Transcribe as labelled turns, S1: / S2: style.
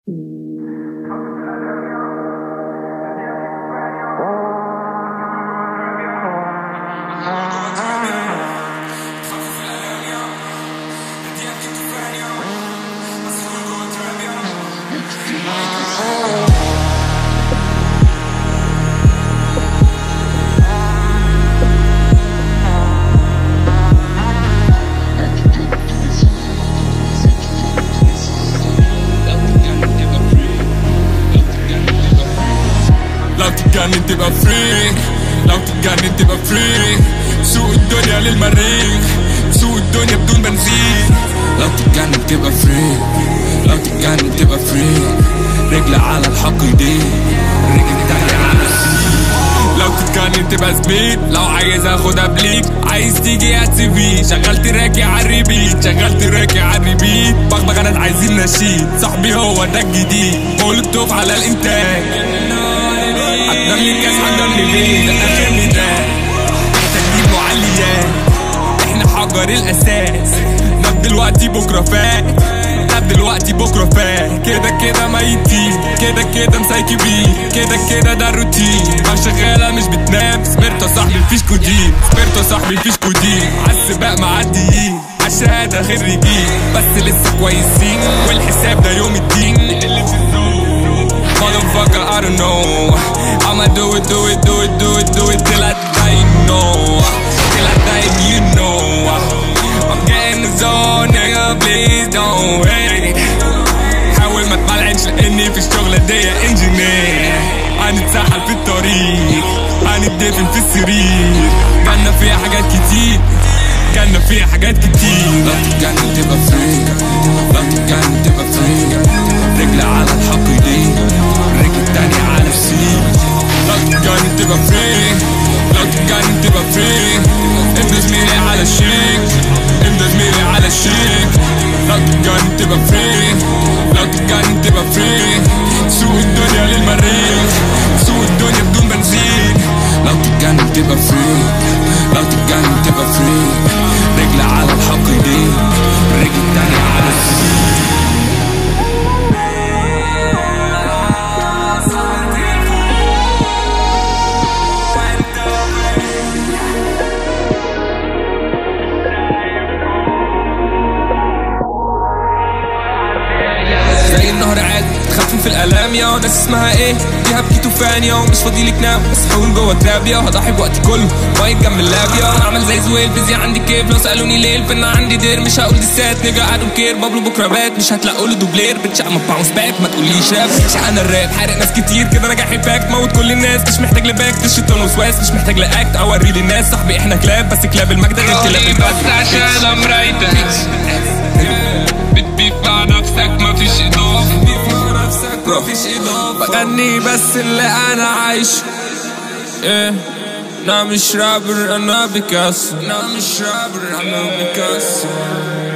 S1: لو تتجنن تبقى فري لو تتجنن تبقى فري سوق الدنيا للمريخ سوق الدنيا بدون بنزين لو تتجنن تبقى فري لو تتجنن تبقى فري رجل على الحق ايديه رجل تانية على السين لو تتجنن تبقى سبيد لو عايز اخدها بليك عايز تيجي هات سي في شغلت راكي على الريبيت شغلت راكي على الريبيت بغبغانات عايزين نشيد صاحبي هو ده الجديد مولوتوف على الانتاج حضر لي كاس حضر لي ليه ده اخر نداء تجديد معليات احنا حجر الاساس ناب دلوقتي بكره فات ناب دلوقتي بكره فات كده كده ميتين كده كده مسايكبين كده كده ده الروتين دماغ شغاله مش بتنام سمرت يا صاحبي مفيش كودين سمرت يا صاحبي مفيش كودين عالسباق معديين عالشهاده خريجين بس لسه كويسين والحساب ده يوم الدين اللي في الزون Motherfucker, I don't know. I'ma do it, do it, do it, do it, do it till I die, you know. Till I die, you know. I'm getting the zone, nigga, please don't wait. حاول ما تبلعنش لاني في الشغلة دي انجينير هنتسحل في الطريق هنتدفن في السرير جالنا فيها حاجات كتير جالنا فيها حاجات كتير لو تتجنن تبقى فري لو تتجنن تبقى فري رجل على الحق ايديه رجل التانية على السين لو تتجنن تبقى فري لو تتجنن تبقى فري انت زميلي على الشيك انت زميلي على الشيك لو تتجنن تبقى فري لو تتجنن تبقى فري سوق الدنيا للمريخ سوق الدنيا بدون بنزين لو تتجنن تبقى فري لو تتجنن تبقى فري رجل على الحق ايديه رجل التانية على السين زي النهر عادي تخفف في الالام يا ناس اسمها ايه دي هبكي توفان يا ومش فاضي لك نام بس حول جوه تراب يا هضحي بوقتي كله مايك جنب اللاب يا اعمل زي زويل فيزياء عندي كيف لو سالوني ليه الفن عندي دير مش هقول دسات نيجا قعدوا كير بابلو بكره بات مش هتلاقوا له دوبلير بتش اما باونس باك ما تقوليش راب مش انا الراب حارق ناس كتير كده انا جاحي باك موت كل الناس مش محتاج لباك تشيطان وسواس مش محتاج لاكت اوري للناس صاحبي احنا كلاب بس كلاب المجد غير كلاب
S2: بس
S1: الباب
S2: عشان امريتك بتبيف مع نفسك مفيش اضافه
S1: مفيش اضافه بغني بس اللي انا عايشه ايه انا مش رابر انا بيكاسو انا مش رابر انا بيكاسو